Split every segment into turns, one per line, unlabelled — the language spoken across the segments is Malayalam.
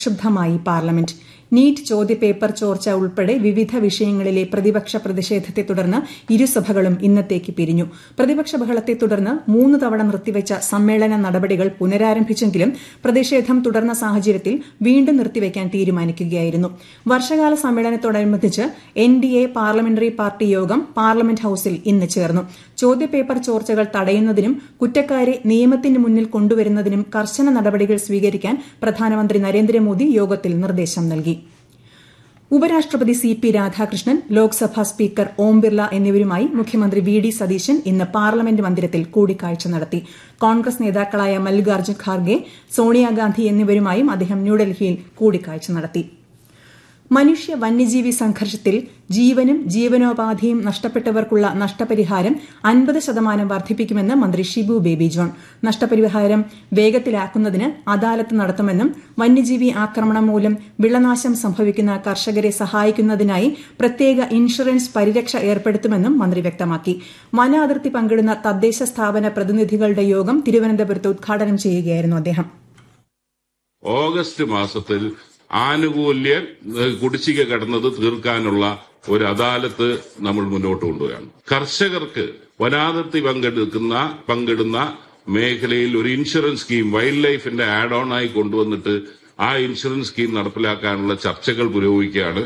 പ്രക്ഷുബ്ധമായി പാർലമെന്റ് നീറ്റ് ചോദ്യപേപ്പർ ചോർച്ച ഉൾപ്പെടെ വിവിധ വിഷയങ്ങളിലെ പ്രതിപക്ഷ പ്രതിഷേധത്തെ തുടർന്ന് ഇരുസഭകളും ഇന്നത്തേക്ക് പിരിഞ്ഞു പ്രതിപക്ഷ ബഹളത്തെ തുടർന്ന് മൂന്ന് തവണ നിർത്തിവച്ച സമ്മേളന നടപടികൾ പുനരാരംഭിച്ചെങ്കിലും പ്രതിഷേധം തുടർന്ന സാഹചര്യത്തിൽ വീണ്ടും നിർത്തിവയ്ക്കാൻ തീരുമാനിക്കുകയായിരുന്നു വർഷകാല സമ്മേളനത്തോടനുബന്ധിച്ച് N D A parliamentary party യോഗം പാർലമെന്റ് ഹൌസിൽ ഇന്ന് ചേർന്നു ചോദ്യപേപ്പർ ചോർച്ചകൾ തടയുന്നതിനും കുറ്റക്കാരെ നിയമത്തിന് മുന്നിൽ കൊണ്ടുവരുന്നതിനും കർശന നടപടികൾ സ്വീകരിക്കാൻ പ്രധാനമന്ത്രി നരേന്ദ്രമോദി യോഗത്തിൽ നിർദ്ദേശം നൽകി ഉപരാഷ്ട്രപതി C P Radhakrishnan Lok Sabha speaker Om Birla എന്നിവരുമായി മുഖ്യമന്ത്രി വി ഡി സതീശൻ ഇന്ന് പാർലമെന്റ് മന്ദിരത്തിൽ കൂടിക്കാഴ്ച നടത്തി കോൺഗ്രസ് നേതാക്കളായ മല്ലികാർജ്ജുൻ ഖാർഗെ സോണിയാഗാന്ധി എന്നിവരുമായും അദ്ദേഹം ന്യൂഡൽഹിയിൽ കൂടിക്കാഴ്ച നടത്തി മനുഷ്യ വന്യജീവി സംഘർഷത്തിൽ ജീവനും ജീവനോപാധിയും നഷ്ടപ്പെട്ടവർക്കുള്ള നഷ്ടപരിഹാരം അൻപത് ശതമാനം വർദ്ധിപ്പിക്കുമെന്ന് മന്ത്രി ഷിബു ബേബി ജോൺ നഷ്ടപരിഹാരം വേഗത്തിലാക്കുന്നതിന് അദാലത്ത് നടത്തുമെന്നും വന്യജീവി ആക്രമണം മൂലം വിളനാശം സംഭവിക്കുന്ന കർഷകരെ സഹായിക്കുന്നതിനായി പ്രത്യേക ഇൻഷുറൻസ് പരിരക്ഷ ഏർപ്പെടുത്തുമെന്നും മന്ത്രി വ്യക്തമാക്കി വന അതിർത്തി പങ്കിടുന്ന തദ്ദേശ സ്ഥാപന പ്രതിനിധികളുടെ യോഗം തിരുവനന്തപുരത്ത് ഉദ്ഘാടനം ചെയ്യുകയായിരുന്നു അദ്ദേഹം
ഓഗസ്റ്റ് മാസത്തിൽ ആനുകൂല്യ കുടിശ്ശിക കടന്നത് തീർക്കാനുള്ള ഒരു അദാലത്ത് നമ്മൾ മുന്നോട്ട് കൊണ്ടുവരികയാണ് കർഷകർക്ക് വനാതിർത്തി പങ്കെടുക്കുന്ന പങ്കിടുന്ന മേഖലയിൽ ഒരു ഇൻഷുറൻസ് സ്കീം വൈൽഡ് ലൈഫിന്റെ ആഡ് ഓൺ ആയി കൊണ്ടുവന്നിട്ട് ആ ഇൻഷുറൻസ് സ്കീം നടപ്പിലാക്കാനുള്ള ചർച്ചകൾ പുരോഗമിക്കുകയാണ്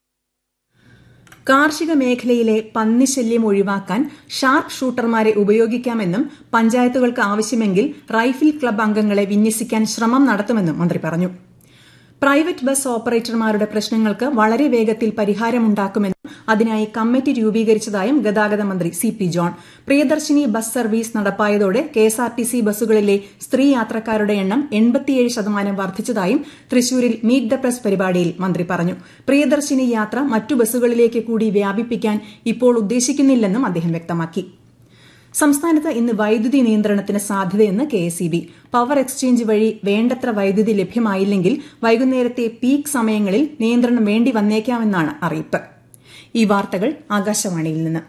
കാർഷിക മേഖലയിലെ പന്നിശല്യം ഒഴിവാക്കാൻ ഷാർപ്പ് ഷൂട്ടർമാരെ ഉപയോഗിക്കാമെന്നും പഞ്ചായത്തുകൾക്ക് ആവശ്യമെങ്കിൽ റൈഫിൾ ക്ലബ് അംഗങ്ങളെ വിന്യസിക്കാൻ ശ്രമം നടത്തുമെന്നും മന്ത്രി പറഞ്ഞു പ്രൈവറ്റ് ബസ് ഓപ്പറേറ്റർമാരുടെ പ്രശ്നങ്ങൾക്ക് വളരെ വേഗത്തിൽ പരിഹാരമുണ്ടാക്കുമെന്നും അതിനായി കമ്മിറ്റി രൂപീകരിച്ചതായും ഗതാഗത മന്ത്രി C P John Priyadarshini bus service നടപ്പായതോടെ കെഎസ്ആർടിസി ബസ്സുകളിലെ സ്ത്രീ യാത്രക്കാരുടെ എണ്ണം എൺപത്തിയേഴ് ശതമാനം വർദ്ധിച്ചതായും തൃശൂരിൽ മീറ്റ് ദ പ്രസ് പരിപാടിയിൽ മന്ത്രി പറഞ്ഞു പ്രിയദർശിനി യാത്ര മറ്റു ബസ്സുകളിലേക്ക് കൂടി വ്യാപിപ്പിക്കാൻ ഇപ്പോൾ ഉദ്ദേശിക്കുന്നില്ലെന്നും അദ്ദേഹം വ്യക്തമാക്കി സംസ്ഥാനത്ത് ഇന്ന് വൈദ്യുതി നിയന്ത്രണത്തിന് സാധ്യതയെന്ന് K S E B power exchange വഴി വേണ്ടത്ര വൈദ്യുതി ലഭ്യമായില്ലെങ്കിൽ വൈകുന്നേരത്തെ പീക്ക് സമയങ്ങളിൽ നിയന്ത്രണം വേണ്ടി വന്നേക്കാമെന്നാണ് അറിയിപ്പ് ഈ വാർത്തകൾ ആകാശവാണിയിൽ നിന്ന്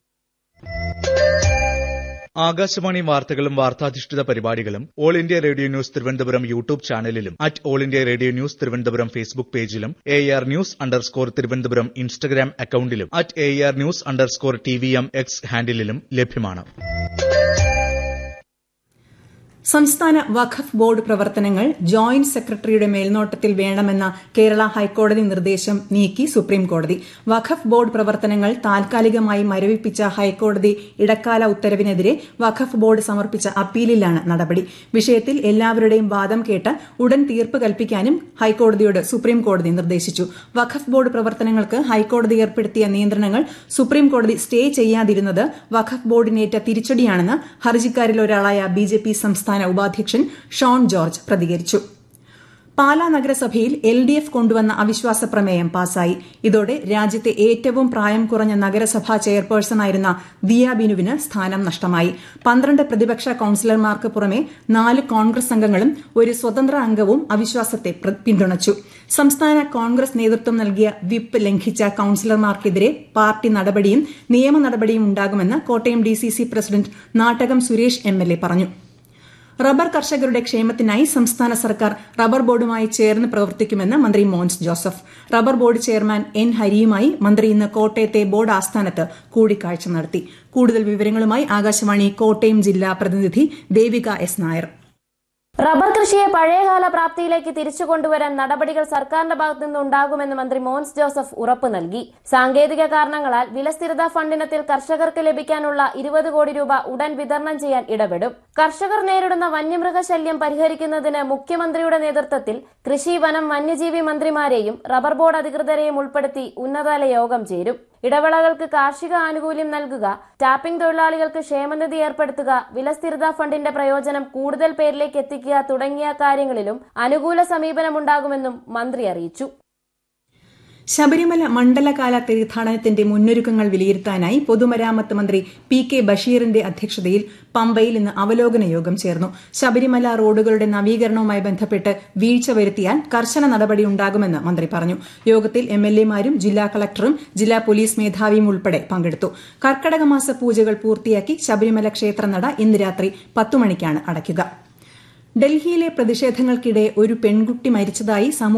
ആകാശവാണി വാർത്തകളും വാർത്താധിഷ്ഠിത പരിപാടികളും All India Radio news Thiruvananthapuram YouTube ചാനലിലും at All India Radio news Thiruvananthapuram Facebook പേജിലും A R news underscore Thiruvananthapuram Instagram അക്കൌണ്ടിലും at A R news underscore T V M X ഹാൻഡിലും ലഭ്യമാണ്
സംസ്ഥാന വഖഫ് ബോർഡ് പ്രവർത്തനങ്ങൾ ജോയിന്റ് സെക്രട്ടറിയുടെ മേൽനോട്ടത്തിൽ വേണമെന്ന കേരള ഹൈക്കോടതി നിർദ്ദേശം നീക്കി സുപ്രീംകോടതി വഖഫ് ബോർഡ് പ്രവർത്തനങ്ങൾ താൽക്കാലികമായി മരവിപ്പിച്ച ഹൈക്കോടതി ഇടക്കാല ഉത്തരവിനെതിരെ വഖഫ് ബോർഡ് സമർപ്പിച്ച അപ്പീലിലാണ് നടപടി വിഷയത്തിൽ എല്ലാവരുടെയും വാദം കേട്ട് ഉടൻ തീർപ്പ് കൽപ്പിക്കാനും ഹൈക്കോടതിയോട് സുപ്രീംകോടതി നിർദ്ദേശിച്ചു വഖഫ് ബോർഡ് പ്രവർത്തനങ്ങൾക്ക് ഹൈക്കോടതി ഏർപ്പെടുത്തിയ നിയന്ത്രണങ്ങൾ സുപ്രീംകോടതി സ്റ്റേ ചെയ്യാതിരുന്നത് വഖഫ് ബോർഡിനേറ്റ തിരിച്ചടിയാണെന്ന് ഹർജിക്കാരിൽ ഒരാളായ ബിജെപി സംസ്ഥാന സംസ്ഥാന ഉപാധ്യക്ഷൻ ഷോൺ ജോർജ് പ്രതികരിച്ചു പാലാ നഗരസഭയിൽ എൽ ഡി എഫ് കൊണ്ടുവന്ന അവിശ്വാസ പ്രമേയം പാസായി ഇതോടെ രാജ്യത്തെ ഏറ്റവും പ്രായം കുറഞ്ഞ നഗരസഭാ ചെയർപേഴ്സണായിരുന്ന ദിയ ബിനുവിന് സ്ഥാനം നഷ്ടമായി പന്ത്രണ്ട് പ്രതിപക്ഷ കൌൺസിലർമാർക്ക് പുറമെ നാല് കോൺഗ്രസ് അംഗങ്ങളും ഒരു സ്വതന്ത്ര അംഗവും അവിശ്വാസത്തെ പിന്തുണച്ചു സംസ്ഥാന കോൺഗ്രസ് നേതൃത്വം നൽകിയ വിപ്പ് ലംഘിച്ച കൌൺസിലർമാർക്കെതിരെ പാർട്ടി നടപടിയും നിയമ നടപടിയും ഉണ്ടാകുമെന്ന് Kottayam DCC president Nattakam Suresh MLA പറഞ്ഞു റബ്ബർ കർഷകരുടെ ക്ഷേമത്തിനായി സംസ്ഥാന സർക്കാർ റബ്ബർ ബോർഡുമായി ചേർന്ന് പ്രവർത്തിക്കുമെന്ന് മന്ത്രി Mons Joseph rubber board chairman N ഹരിയുമായി മന്ത്രി ഇന്ന് കോട്ടയത്തെ ബോർഡ് ആസ്ഥാനത്ത് കൂടിക്കാഴ്ച നടത്തി കൂടുതൽ വിവരങ്ങളുമായി ആകാശവാണി കോട്ടയം ജില്ലാ പ്രതിനിധി ദേവിക എസ് നായർ
റബ്ബർ കൃഷിയെ പഴയകാല പ്രാപ്തിയിലേക്ക് തിരിച്ചു കൊണ്ടുവരാൻ നടപടികൾ സർക്കാരിന്റെ ഭാഗത്തു നിന്ന് ഉണ്ടാകുമെന്ന് മന്ത്രി മോൻസ് ജോസഫ് ഉറപ്പു നൽകി സാങ്കേതിക കാരണങ്ങളാൽ വിലസ്ഥിരതാ ഫണ്ടിനത്തിൽ കർഷകർക്ക് ലഭിക്കാനുള്ള ഇരുപത് കോടി രൂപ ഉടൻ വിതരണം ചെയ്യാൻ ഇടപെടും കർഷകർ നേരിടുന്ന വന്യമൃഗശല്യം പരിഹരിക്കുന്നതിന് മുഖ്യമന്ത്രിയുടെ നേതൃത്വത്തിൽ കൃഷി വനം വന്യജീവി മന്ത്രിമാരെയും റബ്ബർ ബോർഡ് അധികൃതരെയും ഉൾപ്പെടുത്തി ഉന്നതതല യോഗം ചേരും ഇടവേളകൾക്ക് കാർഷിക ആനുകൂല്യം നൽകുക ടാപ്പിംഗ് തൊഴിലാളികൾക്ക് ക്ഷേമനിധി ഏർപ്പെടുത്തുക വിലസ്ഥിരതാ ഫണ്ടിന്റെ പ്രയോജനം കൂടുതൽ പേരിലേക്ക് എത്തിക്കുക തുടങ്ങിയ കാര്യങ്ങളിലും അനുകൂല സമീപനമുണ്ടാകുമെന്നും മന്ത്രി അറിയിച്ചു
ശബരിമല മണ്ഡലകാല തീർത്ഥാടനത്തിന്റെ മുന്നൊരുക്കങ്ങൾ വിലയിരുത്താനായി പൊതുമരാമത്ത് മന്ത്രി പി കെ ബഷീറിന്റെ അധ്യക്ഷതയിൽ പമ്പയിൽ ഇന്ന് അവലോകന യോഗം ചേർന്നു ശബരിമല റോഡുകളുടെ നവീകരണവുമായി ബന്ധപ്പെട്ട് വീഴ്ച വരുത്തിയാൽ കർശന നടപടി ഉണ്ടാകുമെന്ന് മന്ത്രി പറഞ്ഞു യോഗത്തിൽ എംഎൽഎമാരും ജില്ലാ കളക്ടറും ജില്ലാ പോലീസ് മേധാവിയും ഉൾപ്പെടെ പങ്കെടുത്തു കർക്കടകമാസ പൂജകൾ പൂർത്തിയാക്കി ശബരിമല ക്ഷേത്രനട ഇന്ന് രാത്രി പത്തു മണിക്കാണ് അടയ്ക്കുക ഡൽഹിയിലെ പ്രതിഷേധങ്ങൾക്കിടെ ഒരു പെൺകുട്ടി മരിച്ചതായി സമൂഹ